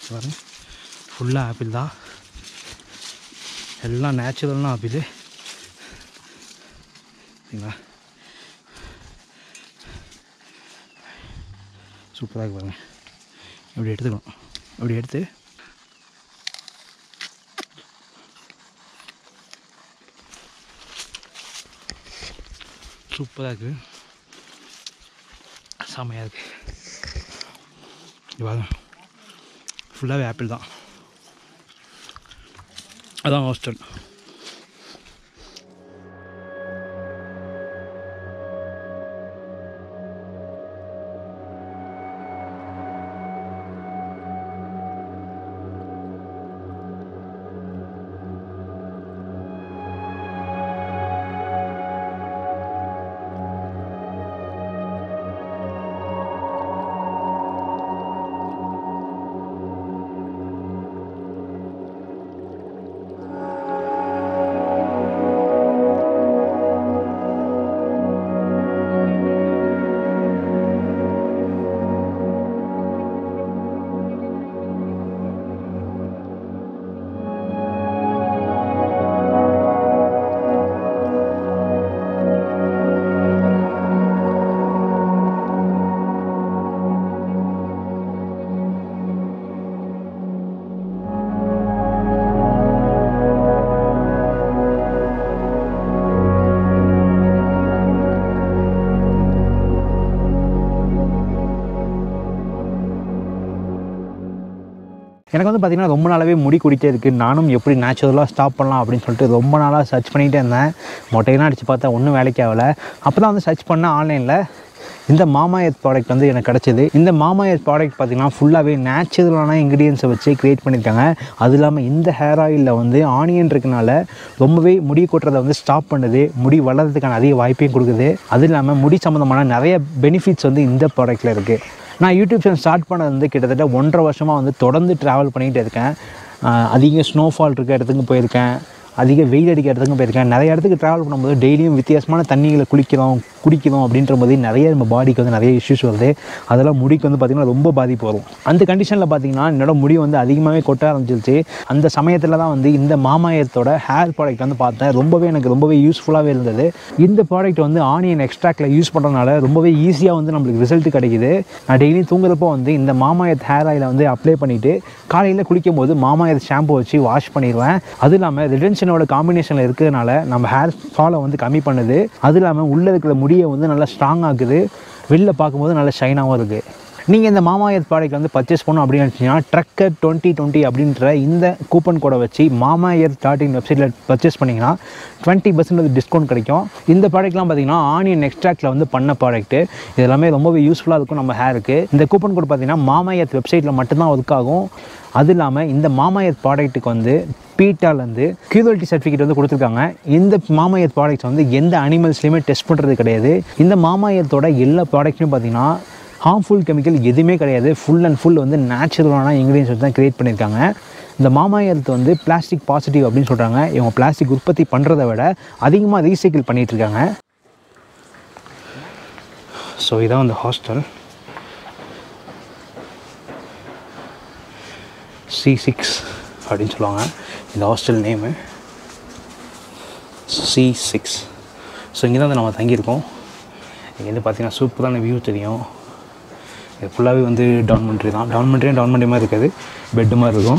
பாருங்க ஃபுல்லாக ஆப்பிள் தான் எல்லாம் நேச்சுரல்னா ஆப்பிள் சரிங்களா சூப்பராக இருக்கு பாருங்க இப்படி எடுத்துக்கணும் இப்படி எடுத்து சூப்பராக இருக்குது செமையாக இருக்குது இவாங்க ஃபுல்லாகவே ஆப்பிள் தான் அதான் ஹாஸ்டல் எனக்கு வந்து பார்த்திங்கன்னா ரொம்ப நாளாகவே முடி குடிட்டே இருக்குது நானும் எப்படி நேச்சுரலாக ஸ்டாப் பண்ணலாம் அப்படின்னு சொல்லிட்டு ரொம்ப நாளாக சர்ச் பண்ணிகிட்டே இருந்தேன் மொட்டையெல்லாம் அடித்து பார்த்தா ஒன்றும் வேலைக்கு ஆகலை அப்போ தான் வந்து சர்ச் பண்ணேன் ஆன்லைனில் இந்த மாமாயத் ப்ராடக்ட் வந்து எனக்கு கிடச்சிது இந்த மாமாயத் ப்ராடக்ட் பார்த்திங்கன்னா ஃபுல்லாகவே நேச்சுரலான இன்க்ரீடியன்ஸை வச்சு க்ரியேட் பண்ணியிருக்காங்க அது இல்லாமல் இந்த ஹேர் ஆயிலில் வந்து ஆனியன் இருக்கனால ரொம்பவே முடி கொட்டுறதை வந்து ஸ்டாப் பண்ணுது முடி வளர்கிறதுக்கான அதிக வாய்ப்பையும் கொடுக்குது அது இல்லாமல் முடி சம்மந்தமான நிறைய பெனிஃபிட்ஸ் வந்து இந்த ப்ராடக்ட்டில் இருக்குது நான் யூடியூப் சேனல் ஸ்டார்ட் பண்ணது வந்து கிட்டத்தட்ட ஒன்றரை வருஷமாக வந்து தொடர்ந்து ட்ராவல் பண்ணிகிட்டு இருக்கேன் ஆஹ் அதிக ஸ்னோஃபால் இருக்க இடத்துக்கு போயிருக்கேன் அதிக வெயில் அடிக்க இடத்துக்கும் போயிருக்கேன் நிறைய இடத்துக்கு ட்ராவல் பண்ணும்போது டெய்லியும் வித்தியாசமான தண்ணிகளை குளிக்கிறோம் குடிக்கிறோம் அப்படின்ற போது நிறைய நம்ம பாடிக்கு வந்து நிறைய இஷ்யூஸ் வருது அதெல்லாம் முடிக்கு வந்து பார்த்திங்கன்னா ரொம்ப பாதிப்பு வரும் அந்த கண்டிஷனில் பார்த்தீங்கன்னா என்னோட முடி வந்து அதிகமாகவே கொட்ட ஆரம்பிச்சிருச்சு அந்த சமயத்தில் தான் வந்து இந்த மாமாயத்தோட ஹேர் ப்ராடக்ட் வந்து பார்த்தேன் ரொம்பவே எனக்கு ரொம்பவே யூஸ்ஃபுல்லாகவே இருந்தது இந்த ப்ராடக்ட் வந்து ஆனியன் எக்ஸ்ட்ராக்டில் யூஸ் பண்ணுறதுனால ரொம்பவே ஈஸியாக வந்து நம்மளுக்கு ரிசல்ட் கிடைக்குது நான் டெய்லி தூங்குறப்போ வந்து இந்த மாமாயத் ஹேர் ஆயிலை வந்து அப்ளை பண்ணிவிட்டு காலையில் குளிக்கும் போது மாமாயத் ஷாம்பு வச்சு வாஷ் பண்ணிடுவேன் அது இல்லாமல் ரிடென்ஷனோட காம்பினேஷனில் இருக்கிறதுனால நம்ம ஹேர் ஃபாலை வந்து கம்மி பண்ணுது அது இல்லாமல் உள்ளே இருக்கிற முடியை வந்து நல்லா ஸ்ட்ராங் ஆக்குது வெளில பார்க்கும்போது நல்லா ஷைனாகவும் இருக்குது நீங்கள் இந்த மாமாயத் ப்ராடக்ட் வந்து பர்ச்சேஸ் பண்ணணும் அப்படின்னு நினச்சிங்கன்னா ட்ரக்கர் டுவெண்ட்டி டுவெண்ட்டி அப்படின்ற இந்த கூப்பன் கோடை வச்சு மாமாயத் டாட் இன் வெப்சைட்டில் பர்ச்சேஸ் பண்ணிங்கன்னா டுவெண்ட்டி பர்சன்ட் டிஸ்கவுண்ட் கிடைக்கும் இந்த ப்ராடக்ட்லாம் பார்த்தீங்கன்னா ஆனியன் எக்ஸ்ட்ராக்டில் வந்து பண்ண ப்ராடக்ட்டு இது எல்லாமே ரொம்பவே யூஸ்ஃபுல்லாக இருக்கும் நம்ம ஹேருக்கு இந்த கூப்பன் கோட் பார்த்தீங்கன்னா மாமாயத் வெப்சைட்டில் மட்டும்தான் ஒர்க் ஆகும் அது இல்லாமல் இந்த மாமாயத் ப்ராடக்ட்டுக்கு வந்து பீட்டாலேருந்து கியூரிட்டி சர்டிஃபிகேட் வந்து கொடுத்துருக்காங்க இந்த மாமாயத் ப்ராடக்ட்ஸ் வந்து எந்த அனிமல்ஸ்லையுமே டெஸ்ட் பண்ணுறது கிடையாது இந்த மாமாயத்தோட எல்லா ப்ராடக்ட்லையும் பார்த்தீங்கன்னா ஹார்ம்ஃபுல் கெமிக்கல் எதுவுமே கிடையாது ஃபுல் அண்ட் ஃபுல் வந்து நேச்சுரலான இன்க்ரீடியன்ஸ் தான் க்ரியேட் பண்ணியிருக்காங்க இந்த மாமாயத்து வந்து பிளாஸ்டிக் பாசிட்டிவ் அப்படின்னு சொல்கிறாங்க இவங்க பிளாஸ்டிக் உற்பத்தி பண்ணுறதை விட அதிகமாக ரீசைக்கிள் பண்ணிகிட்டு இருக்காங்க ஸோ இதான் அந்த ஹாஸ்டல் சி சிக்ஸ் அப்படின்னு சொல்லுவாங்க இந்த hostel name C six so இங்கே தான் வந்து நம்ம தங்கியிருக்கோம் இங்கேருந்து பார்த்தீங்கன்னா சூப்பரான வியூ தெரியும் இது ஃபுல்லாகவே வந்து டவுன்மெண்ட்ரி தான் டவுன்மெண்ட்ரியும் டவுன்மெண்ட்ரி மாதிரி இருக்காது பெட்டு மாதிரி இருக்கும்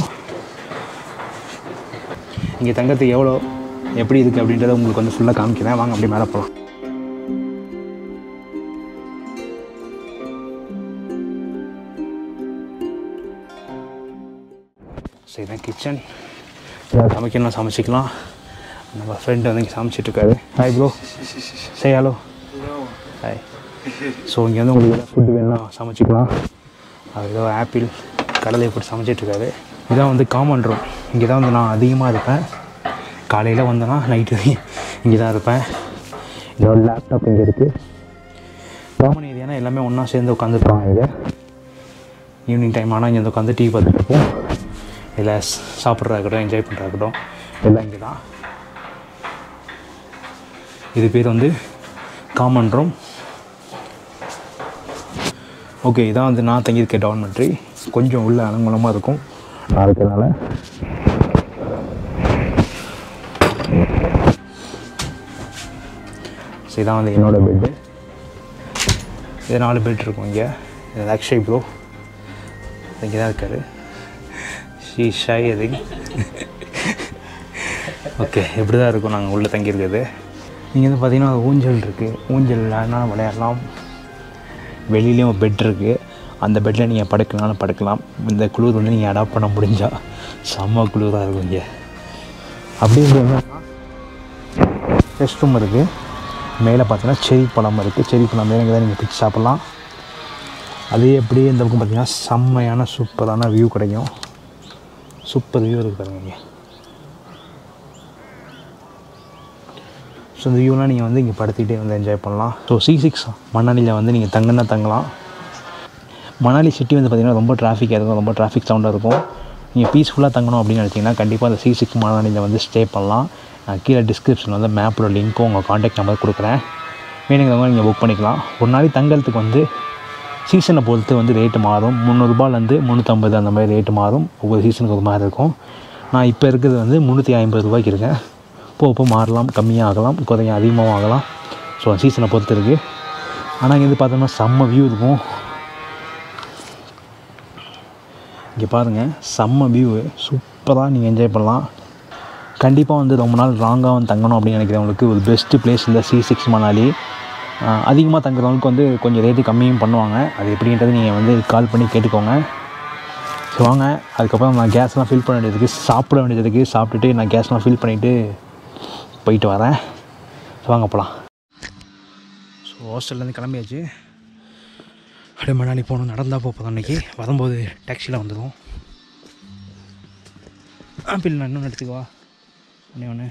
இங்கே தங்கறதுக்கு எவ்வளோ எப்படி இருக்குது அப்படின்றத உங்களுக்கு வந்து ஃபுல்லாக காமிக்கிறேன் வாங்க அப்படியே மேலே போகலாம் ஸோ இதான் கிச்சன் சமைக்கணும் சமைச்சிக்கலாம் நம்ம ஃப்ரெண்டு வந்து இங்கே சமைச்சிட்டு இருக்காரு hi bro say hello hi so இங்கே வந்து உங்களுக்கு எதாவது ஃபுட்டு வேணும்னா சமைச்சிக்கலாம் அது ஏதோ ஆப்பிள் கடலை போட்டு சமைச்சிட்டு இருக்காரு இதான் வந்து காமன் ரூம் இங்கே தான் வந்து நான் அதிகமாக இருப்பேன் காலையில் வந்தேன்னா நைட்டு இங்கே தான் இருப்பேன் இதோட லேப்டாப் இங்கே இருக்குது காமன் ஏரியானா எல்லாமே ஒன்றா சேர்ந்து உட்காந்துருப்பாங்க இங்கே ஈவினிங் டைம் ஆனால் இங்கே வந்து உட்காந்து டீ பார்த்துட்டு இருப்போம் இல்லை சாப்பிட்றதா இருக்கட்டும் என்ஜாய் பண்ணுறதா இருக்கட்டும் எல்லாம் இங்கே தான் இது பேர் வந்து காமன் ரூம் ஓகே இதான் வந்து நான் தங்கியிருக்க டார்மெண்ட்ரி கொஞ்சம் உள்ள அலங்கலமாக இருக்கும் நான் இருக்கிறதுனால ஸோ இதான் வந்து என்னோடய பெட்டு இது நாலு பெட் இருக்கும் இங்கே இது அக்ஷய் ப்ரோ இங்கே தான் இருக்காரு ஷீ ஷை அது ஓகே இப்படி தான் இருக்கும் நாங்கள் உள்ளே தங்கியிருக்கிறது இங்கே வந்து பார்த்தீங்கன்னா ஊஞ்சல் இருக்குது ஊஞ்சல் விளையாடினா விளையாடலாம் வெளியிலேயும் ஒரு பெட் இருக்குது அந்த பெட்டில் நீங்கள் படுக்கலாம்னு படுக்கலாம் இந்த குளிர் வந்து நீங்கள் அடாப்ட் பண்ண முடிஞ்சா செம்ம குளிராக இருக்கும் இங்கே அப்படியே என்னன்னா ரெஸ்ட் ரூம் இருக்குது மேலே பார்த்தீங்கன்னா செரி பழம் இருக்குது செரி பழம் மேலே தான் நீங்கள் பிச்சு சாப்பிட்லாம் அதே அப்படியே இந்த பக்கம் பார்த்தீங்கன்னா செம்மையான சூப்பரான வியூ கிடைக்கும் சூப்பர் வியூ இருக்குது பாருங்க இங்கே ஸோ இந்த வியூலாம் நீங்கள் வந்து இங்கே படுத்திக்கிட்டே வந்து என்ஜாய் பண்ணலாம் ஸோ சி சிக்ஸ் மணாலியில் வந்து நீங்கள் தங்குன்னா தங்கலாம் மணாலி சிட்டி வந்து பார்த்திங்கன்னா ரொம்ப டிராஃபிக்காக இருக்கும் ரொம்ப டிராஃபிக் சவுண்டாக இருக்கும் நீங்கள் பீஸ்ஃபுல்லாக தங்கணும் அப்படின்னு நினச்சிங்கன்னா கண்டிப்பாக அந்த சி சிக்ஸ் மணாலியில் வந்து ஸ்டே பண்ணலாம் நான் கீழே டிஸ்கிரிப்ஷனில் வந்து மேப்போட லிங்க்கும் உங்கள் காண்டாக்ட் நம்பர் கொடுக்குறேன் வேணுங்கிறவங்க நீங்கள் புக் பண்ணிக்கலாம் ஒரு நாளைக்கு தங்கறதுக்கு வந்து சீசனை பொறுத்து வந்து ரேட்டு மாறும் முந்நூறுபாலேருந்து முந்நூற்றம்பது அந்த மாதிரி ரேட்டு மாறும் ஒவ்வொரு சீசனுக்கு ஒரு மாதிரி இருக்கும் நான் இப்போ இருக்கிறது வந்து முந்நூற்றி ஐம்பது ரூபாய்க்கு இருக்கேன் போக போக மாறலாம் கம்மியாக ஆகலாம் குறைய அதிகமாகவும் ஆகலாம் ஸோ சீசனை பொறுத்து இருக்குது ஆனால் இங்கே வந்து பார்த்தோம்னா செம்ம வியூ இருக்கும் இங்கே பாருங்கள் செம்ம வியூ சூப்பராக நீங்கள் என்ஜாய் பண்ணலாம் கண்டிப்பாக வந்து ரொம்ப நாள் ராங்காக வந்து தங்கணும் அப்படின்னு நினைக்கிறவங்களுக்கு ஒரு பெஸ்ட்டு பிளேஸ் இந்த சி சிக்ஸ் மணாலி அதிகமாக தங்குறவங்களுக்கு வந்து கொஞ்சம் ரேட்டு கம்மியும் பண்ணுவாங்க அது எப்படின்றது நீங்கள் வந்து கால் பண்ணி கேட்டுக்கோங்க ஸோ வாங்க அதுக்கப்புறம் நான் கேஸ்லாம் ஃபில் பண்ண வேண்டியதுக்கு சாப்பிட வேண்டியதுக்கு சாப்பிட்டுட்டு நான் கேஸ்லாம் ஃபில் பண்ணிவிட்டு போயிட்டு வரேன் ஸோ வாங்க போகலாம் ஸோ ஹாஸ்டல்லேருந்து கிளம்பியாச்சு அப்படியே மணாலி போகணும் நடந்தால் போகிறோம் அன்றைக்கி வரும்போது டாக்ஸியில் வந்துடும் ஆப்பிள் நான் இன்னொன்று எடுத்துக்குவா ஒன்றே ஒன்று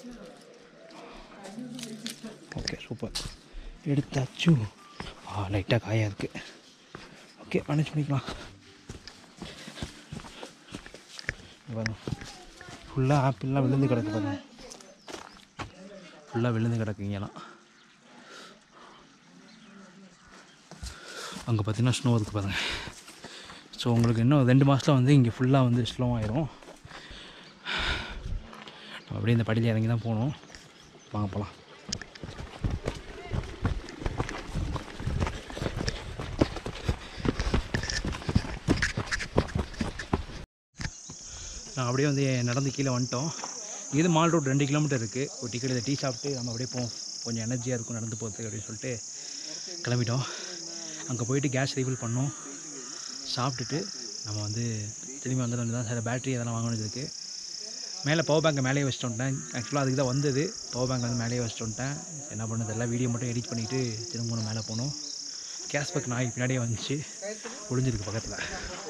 ஓகே சூப்பர் எடுத்தாச்சு ஆ லைட்டாக காயாக இருக்குது ஓகே மேனேஜ் பண்ணிக்கலாம் பாருங்க ஃபுல்லாக ஆப்பிள்லாம் விழுந்து கிடக்கு பாருங்க ஃபுல்லாக விழுந்து கிடக்கு இங்கெல்லாம் அங்கே பார்த்தீங்கன்னா ஸ்னோ இருக்குது பாருங்க ஸோ உங்களுக்கு இன்னும் ரெண்டு மாதத்தில் வந்து இங்கே ஃபுல்லாக வந்து ஸ்லோ ஆயிரும் நம்ம அப்படியே இந்த படியில் இறங்கி தான் போகணும் வாங்க போகலாம் நான் அப்படியே வந்து நடந்து கீழே வந்துட்டோம் இது மால் ரோட் ரெண்டு கிலோமீட்டர் இருக்குது ஒரு டிக்கெட் இதை டீ சாப்பிட்டு நம்ம அப்படியே போவோம் கொஞ்சம் எனர்ஜியாக இருக்கும் நடந்து போகிறதுக்கு அப்படின்னு சொல்லிட்டு கிளம்பிட்டோம் அங்கே போயிட்டு கேஸ் ரீஃபில் பண்ணோம் சாப்பிட்டுட்டு நம்ம வந்து திரும்பி வந்துட வேண்டியதான் சில பேட்டரி அதெல்லாம் வாங்க வேண்டியது இருக்குது மேலே பவர் பேங்கை மேலேயே வச்சுட்டு வந்துட்டேன் ஆக்சுவலாக அதுக்கு தான் வந்தது பவர் பேங்க் வந்து மேலேயே வச்சுட்டு வந்துட்டேன் என்ன பண்ணது எல்லாம் வீடியோ மட்டும் எடிட் பண்ணிவிட்டு திரும்ப மேலே போகணும் கேஸ் பேக் நாய் பின்னாடியே வந்துச்சு ஒளிஞ்சிருக்கு பக்கத்தில்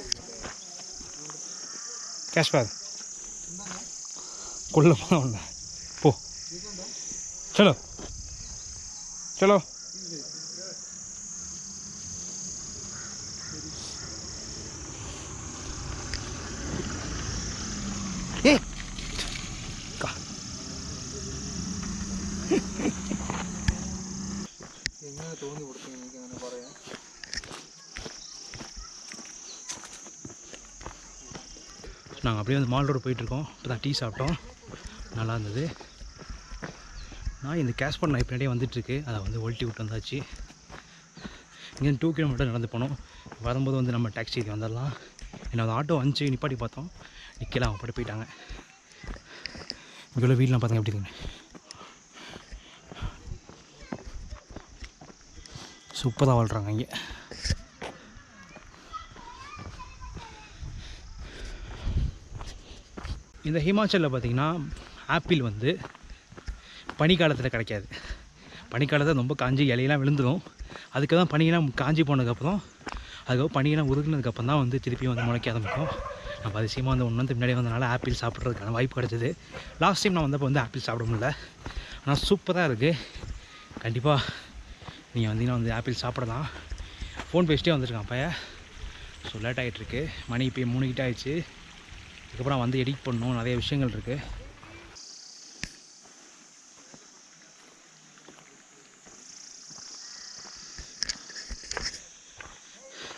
கேஷ் பேக் கொள்ள போன போ சலோ சலோ ஏ கா நாங்கள் அப்படியே வந்து மால் ரோடு போயிட்டுருக்கோம் இப்போ தான் டீ சாப்பிட்டோம் நல்லா இருந்தது நான் இந்த கேஸ்பர் நான் பின்னாடியே வந்துட்டுருக்கு அதை வந்து ஒல்ட்டி விட்டு வந்தாச்சு இங்கேருந்து டூ கிலோமீட்டர் நடந்து போனோம் வரும்போது வந்து நம்ம டாக்ஸிக்கு வந்துடலாம் என்ன அந்த ஆட்டோ வந்துச்சு நிப்பாட்டி பார்த்தோம் நிற்கல அவங்க பாட்டு போயிட்டாங்க இவ்வளோ வீடெலாம் பாருங்க எப்படி இருக்குன்னு சூப்பராக வாழ்கிறாங்க இங்கே இந்த ஹிமாச்சலில் பார்த்திங்கன்னா ஆப்பிள் வந்து பனிக்காலத்தில் கிடைக்காது பனிக்காலத்தில் ரொம்ப காஞ்சி இலையெல்லாம் விழுந்துடும் அதுக்கு தான் பனியெல்லாம் காஞ்சி போனதுக்கப்புறம் அதுக்கப்புறம் பனியெல்லாம் உருகுனதுக்கப்புறம் தான் வந்து திருப்பி வந்து முளைக்க ஆரம்பிக்கும் நம்ம அதிசயமாக வந்து ஒன்று வந்து முன்னாடி வந்தனால ஆப்பிள் சாப்பிட்றதுக்கான வாய்ப்பு கிடச்சிது லாஸ்ட் டைம் நான் வந்தப்போ வந்து ஆப்பிள் சாப்பிட முடியல ஆனால் சூப்பராக இருக்குது கண்டிப்பாக நீங்கள் வந்தீங்கன்னா வந்து ஆப்பிள் சாப்பிடலாம் ஃபோன் பேசிட்டே வந்திருக்கான் பையன் ஸோ லேட் ஆகிட்டுருக்கு மணி இப்போ மூணு கிட்ட ஆயிடுச்சு அதுக்கப்புறம் வந்து எடிட் பண்ணணும் நிறைய விஷயங்கள் இருக்குது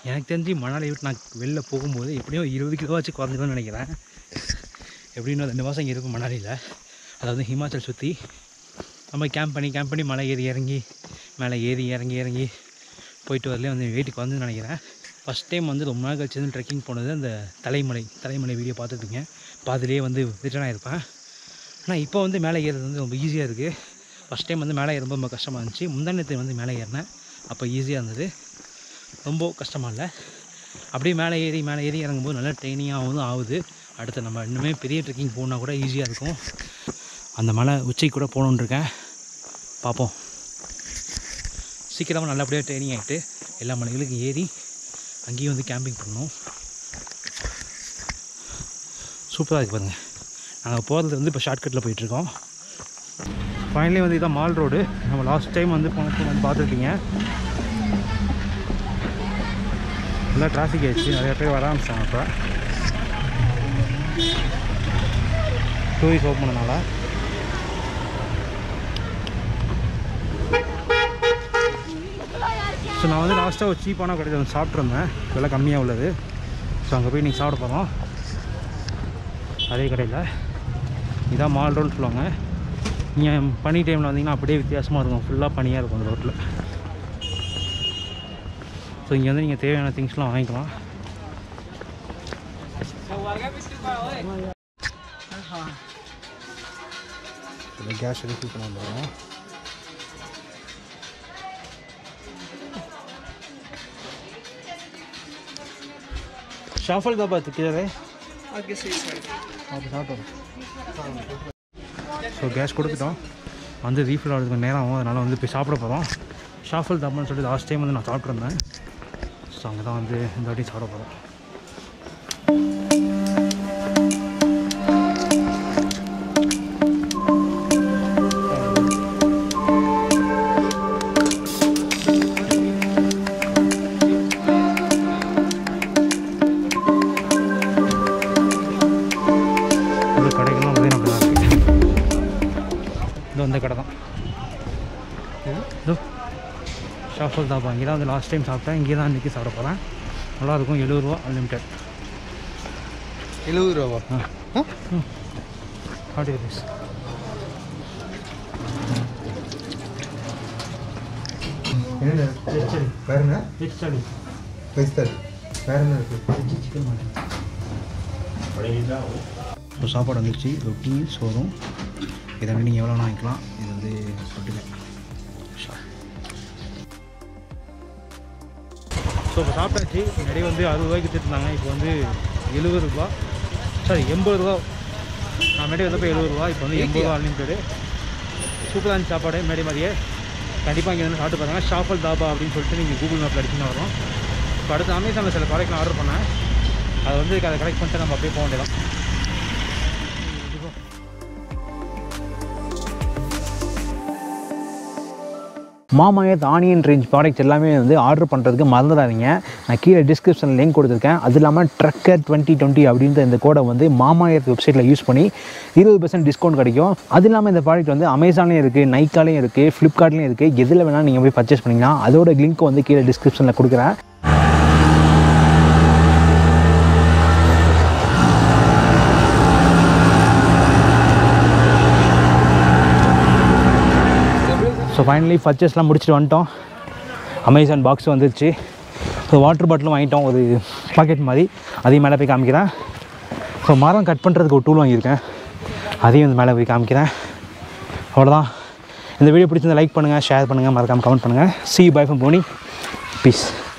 எனக்கு தெரிஞ்சு மணாலி விட்டு நான் வெளில போகும்போது எப்படியும் இருபது கிலோவாச்சும் குறைஞ்சிடும்னு நினைக்கிறேன் எப்படியும் ரெண்டு மாதம் இங்கே இருக்கும் மணாலியில் அதாவது ஹிமாச்சல் சுற்றி நம்ம கேம்ப் பண்ணி கேம்ப் பண்ணி மலை ஏறி இறங்கி மேலே ஏறி இறங்கி இறங்கி போயிட்டு வரலே வந்து வெயிட் குறைஞ்சுன்னு நினைக்கிறேன் ஃபஸ்ட் டைம் வந்து ரொம்ப நாள் கழிச்சு வந்து ட்ரெக்கிங் போனது அந்த தலைமலை தலைமலை வீடியோ பார்த்துருப்பீங்க பாதிலேயே வந்து ரிட்டர்ன் ஆகிருப்பேன் ஆனால் இப்போ வந்து மேலே ஏறுறது வந்து ரொம்ப ஈஸியாக இருக்குது ஃபஸ்ட் டைம் வந்து மேலே ஏறும்போது ரொம்ப கஷ்டமாக இருந்துச்சு முந்தானத்து வந்து மேலே ஏறினேன் அப்போ ஈஸியாக இருந்தது ரொம்ப கஷ்டமாக இல்லை அப்படியே மேலே ஏறி மேலே ஏறி இறங்கும்போது நல்லா ட்ரைனிங்காகவும் ஆகுது அடுத்து நம்ம இன்னுமே பெரிய ட்ரெக்கிங் போனால் கூட ஈஸியாக இருக்கும் அந்த மலை உச்சிக்கு கூட போகணுன்னு இருக்கேன் பார்ப்போம் சீக்கிரமாக நல்லபடியாக ட்ரைனிங் ஆகிட்டு எல்லா மலைகளுக்கும் ஏறி அங்கேயும் வந்து கேம்பிங் பண்ணணும் சூப்பராக இருக்கு பாருங்க நாங்கள் போகிறது வந்து இப்போ ஷார்ட்கட்டில் போயிட்டுருக்கோம் ஃபைனலி வந்து இதான் மால் ரோடு நம்ம லாஸ்ட் டைம் வந்து போனப்போ வந்து பார்த்துருப்பீங்க நல்லா டிராஃபிக் ஆயிடுச்சு நிறைய பேர் வர ஆரம்பிச்சாங்க இப்போ டூரிஸ்ட் ஓப்பன் பண்ணனால ஸோ நான் வந்து லாஸ்ட்டாக ஒரு சீப்பான கடையில் வந்து சாப்பிட்ருந்தேன் விலை கம்மியாக உள்ளது ஸோ அங்கே போய் நீங்கள் சாப்பிட போகிறோம் அதே கடையில் இதான் மால் ரோடுன்னு சொல்லுவாங்க நீங்கள் பனி டைமில் வந்தீங்கன்னா அப்படியே வித்தியாசமாக இருக்கும் ஃபுல்லாக பனியாக இருக்கும் அந்த ரோட்டில் ஸோ இங்கே வந்து நீங்கள் தேவையான திங்ஸ்லாம் வாங்கிக்கலாம் கேஸ் ரிஃபில் பண்ண வந்துடுறோம் ஷாஃபல் தான் பார்த்து கீழே आगे से इस साइड அது சாப்பிட்டோம் ஸோ கேஸ் கொடுத்துட்டோம் வந்து ரீஃபில் ஆகிறதுக்கு நேரம் ஆகும் அதனால் வந்து போய் சாப்பிட போகிறோம் ஷாஃபல் தப்பான்னு சொல்லிட்டு லாஸ்ட் டைம் வந்து நான் சாப்பிட்ருந்தேன் ஸோ அங்கே தான் வந்து இந்த வாட்டி சாப்பிட போகிறோம் இந்த கடைகள்லாம் வந்து நம்ம தான் இருக்கு இதோ இந்த கடை தான் இதோ ஷாஃபல் தாபா இங்கே தான் வந்து லாஸ்ட் டைம் சாப்பிட்டேன் இங்கே தான் இன்றைக்கி சாப்பிட போகிறேன் நல்லாயிருக்கும் எழுபது ரூபா அன்லிமிட்டட் எழுபது ரூபாவா ஃபார்ட்டி ருபீஸ் என்ன வேற என்ன வெஜ் ஸ்டடி வெஜ் தரு வேற என்ன இருக்கு வெஜ் சிக்கன் மட்டன் ஸோ சாப்பாடு வந்துருச்சு ரொட்டி சோறும் இதை வந்து நீங்கள் எவ்வளோ வாங்கிக்கலாம் இது வந்து தொட்டுக்க ஸோ இப்போ சாப்பிட்டாச்சு நிறைய வந்து அறுபது ரூபாய்க்கு வித்துருந்தாங்க இப்போ வந்து எழுபது ரூபா சாரி எண்பது ரூபா நான் முன்னாடி வந்தப்போ எழுபது ரூபா இப்போ வந்து எண்பது ரூபா அன்லிமிட்டடு சூப்பராக இருந்துச்சு சாப்பாடு முன்னாடி மாதிரியே கண்டிப்பாக இங்கே வந்து சாப்பிட்டு பாருங்கள் ஷாஃபல் தாபா அப்படின்னு சொல்லிட்டு நீங்கள் கூகுள் மேப்பில் அடிச்சுன்னு வரும் இப்போ அடுத்து அமேசானில் சில ப்ராடக்ட் நான் ஆர்டர் பண்ணேன் அதை வந்து அதை கலெக்ட் பண்ணிட்டு நம்ம அப்படியே போக வேண்டியதான் மாமாயத் ஆனியன் ரேஞ்ச் ப்ராடக்ட்ஸ் எல்லாமே வந்து ஆர்டர் பண்ணுறதுக்கு மறந்துடாதீங்க நான் கீழே டிஸ்கிரிப்ஷனில் லிங்க் கொடுத்துருக்கேன் அது இல்லாமல் ட்ரக்கர் டுவெண்ட்டி டுவெண்ட்டி அப்படின்ற இந்த கோடை வந்து மாமாயத் வெப்சைட்டில் யூஸ் பண்ணி இருபது பர்சன்ட் டிஸ்கவுண்ட் கிடைக்கும் அது இல்லாமல் இந்த ப்ராடக்ட் வந்து அமேசான்லேயும் இருக்குது நைக்காலையும் இருக்குது ஃப்ளிப்கார்ட்லேயும் இருக்குது எதில் வேணால் நீங்கள் போய் பர்ச்சேஸ் பண்ணிங்கன்னா அதோட லிங்க் வந்து கீழே டிஸ்கிரிப்ஷனில் கொடுக்குறேன் ஸோ ஃபைனலி பர்ச்சேஸ்லாம் முடிச்சுட்டு வந்துட்டோம் அமேசான் பாக்ஸ் வந்துருச்சு ஸோ வாட்டர் பாட்டிலும் வாங்கிட்டோம் ஒரு பாக்கெட் மாதிரி அதையும் மேலே போய் காமிக்கிறேன் ஸோ மரம் கட் பண்ணுறதுக்கு ஒரு டூல் வாங்கியிருக்கேன் அதையும் வந்து மேலே போய் காமிக்கிறேன் அவ்வளோதான் இந்த வீடியோ பிடிச்சிருந்தா லைக் பண்ணுங்கள் ஷேர் பண்ணுங்கள் மறக்காமல் கமெண்ட் பண்ணுங்கள் சி பை ஃப்ரம் போனி பீஸ்